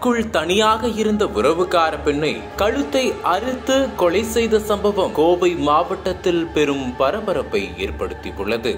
வீட்டிற்குள் தனியாக இருந்த உறவுக்கார பெண்ணை கழுத்தை அறுத்து கொலை செய்த சம்பவம் கோவை மாவட்டத்தில் பெரும் பரபரப்பை ஏற்படுத்தியுள்ளது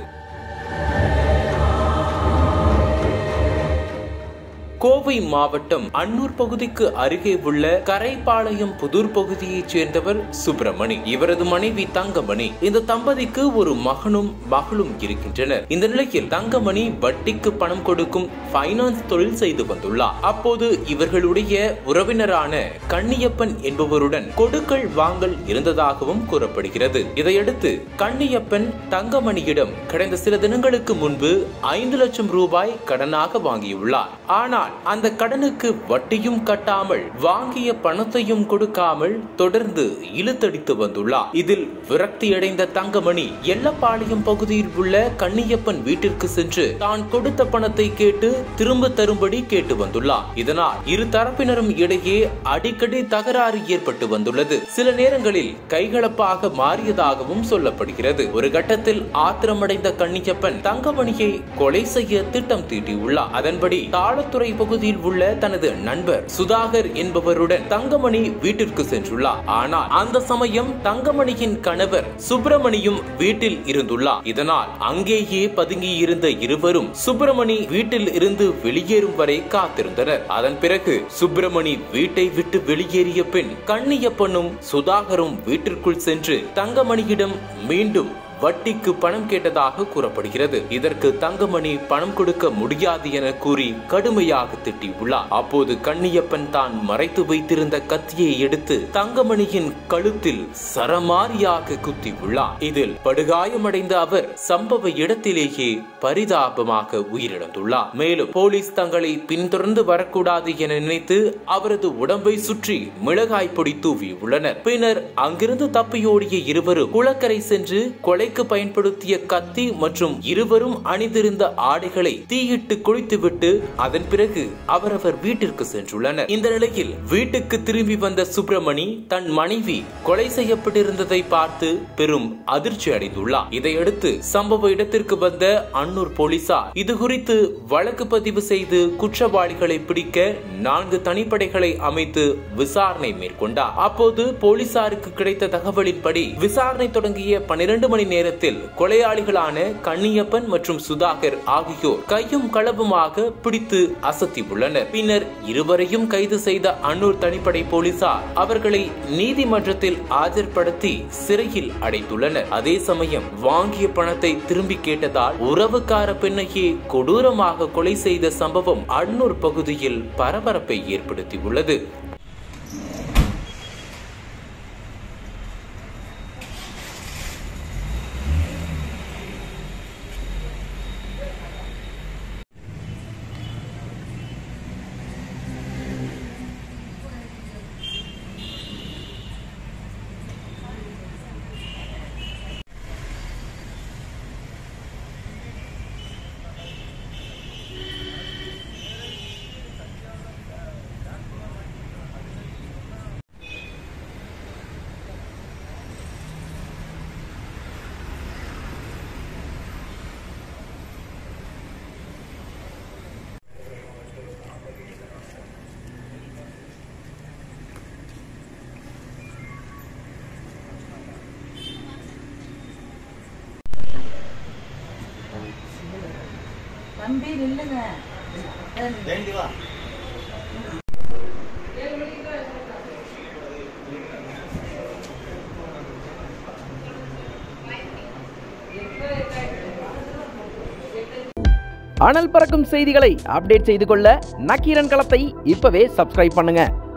கோவை மாவட்டம் அன்னூர் பகுதிக்கு அருகே உள்ள கரைப்பாளையம் புதூர் பகுதியைச் சேர்ந்தவர் சுப்பிரமணி இவரது மனைவி தங்கமணி இந்த தம்பதிக்கு ஒரு மகனும் மகளும் இருக்கின்றனர் இந்த நிலையில் தங்கமணி வட்டிக்கு பணம் கொடுக்கும் பைனான்ஸ் தொழில் செய்து வந்துள்ளார் அப்போது இவர்களுடைய உறவினரான கண்ணியப்பன் என்பவருடன் கொடுக்கல் வாங்கல் இருந்ததாகவும் கூறப்படுகிறது இதையடுத்து கண்ணியப்பன் தங்கமணியிடம் கடந்த சில தினங்களுக்கு முன்பு ஐந்து லட்சம் ரூபாய் கடனாக வாங்கியுள்ளார் ஆனால் அந்த கடனுக்கு வட்டியும் கட்டாமல் வாங்கிய பணத்தையும் கொடுக்காமல் தொடர்ந்து இழுத்தடித்து வந்துள்ளார் இதில் விரக்தியடைந்த தங்கமணி எல்லப்பாளையம் பகுதியில் உள்ள கண்ணியப்பன் வீட்டிற்கு சென்று தான் கொடுத்த பணத்தை கேட்டு திரும்ப தரும்படி கேட்டு வந்துள்ளார் இதனால் இரு தரப்பினரும் இடையே அடிக்கடி தகராறு ஏற்பட்டு வந்துள்ளது சில நேரங்களில் கைகலப்பாக மாறியதாகவும் சொல்லப்படுகிறது ஒரு கட்டத்தில் ஆத்திரமடைந்த கண்ணியப்பன் தங்கமணியை கொலை செய்ய திட்டம் தீட்டியுள்ளார் அதன்படி தாளத்துறை பகுதியில் உள்ள தனது நண்பர் சுதாகர் என்பவருடன் தங்கமணி வீட்டிற்கு சென்றுள்ளார் ஆனால் அந்த சமயம் தங்கமணியின் கணவர் சுப்பிரமணியும் வீட்டில் இருந்துள்ளார் இதனால் அங்கேயே பதுங்கி இருந்த இருவரும் சுப்பிரமணி வீட்டில் இருந்து வெளியேறும் வரை காத்திருந்தனர் அதன் பிறகு சுப்பிரமணி வீட்டை விட்டு வெளியேறிய பின் கண்ணியப்பனும் சுதாகரும் வீட்டிற்குள் சென்று தங்கமணியிடம் மீண்டும் வட்டிக்கு பணம் கேட்டதாக கூறப்படுகிறது இதற்கு தங்கமணி பணம் கொடுக்க முடியாது என கூறி கடுமையாக திட்டியுள்ளார் அப்போது கண்ணியப்பன் தான் மறைத்து வைத்திருந்த கத்தியை எடுத்து தங்கமணியின் கழுத்தில் சரமாரியாக குத்தியுள்ளார் இதில் படுகாயமடைந்த அவர் சம்பவ இடத்திலேயே பரிதாபமாக உயிரிழந்துள்ளார் மேலும் போலீஸ் தங்களை பின்தொடர்ந்து வரக்கூடாது என நினைத்து அவரது உடம்பை சுற்றி மிளகாய் பொடி தூவியுள்ளனர் பின்னர் அங்கிருந்து தப்பியோடிய இருவரும் குளக்கரை சென்று கொலை கொலைக்கு பயன்படுத்திய கத்தி மற்றும் இருவரும் அணிந்திருந்த ஆடைகளை தீயிட்டு குளித்துவிட்டு அதன் பிறகு அவரவர் வீட்டிற்கு சென்றுள்ளனர் இந்த நிலையில் வீட்டுக்கு திரும்பி வந்த சுப்பிரமணி தன் மனைவி கொலை செய்யப்பட்டிருந்ததை பார்த்து பெரும் அதிர்ச்சி அடைந்துள்ளார் இதையடுத்து சம்பவ இடத்திற்கு வந்த அன்னூர் போலீசார் இது குறித்து வழக்கு பதிவு செய்து குற்றவாளிகளை பிடிக்க நான்கு தனிப்படைகளை அமைத்து விசாரணை மேற்கொண்டார் அப்போது போலீசாருக்கு கிடைத்த தகவலின்படி விசாரணை தொடங்கிய பனிரெண்டு மணி நேரத்தில் கொலையாளிகளான கண்ணியப்பன் மற்றும் சுதாகர் ஆகியோர் கையும் களவுமாக பிடித்து அசத்தி உள்ளனர் பின்னர் இருவரையும் கைது செய்த அன்னூர் தனிப்படை போலீசார் அவர்களை நீதிமன்றத்தில் ஆஜர்படுத்தி சிறையில் அடைத்துள்ளனர் அதே சமயம் வாங்கிய பணத்தை திரும்பி கேட்டதால் உறவுக்கார பெண்ணையே கொடூரமாக கொலை செய்த சம்பவம் அன்னூர் பகுதியில் பரபரப்பை ஏற்படுத்தியுள்ளது தம்பி நில்லுங்க அனல் பறக்கும் செய்திகளை அப்டேட் செய்து கொள்ள நக்கீரன் களத்தை இப்பவே சப்ஸ்கிரைப் பண்ணுங்க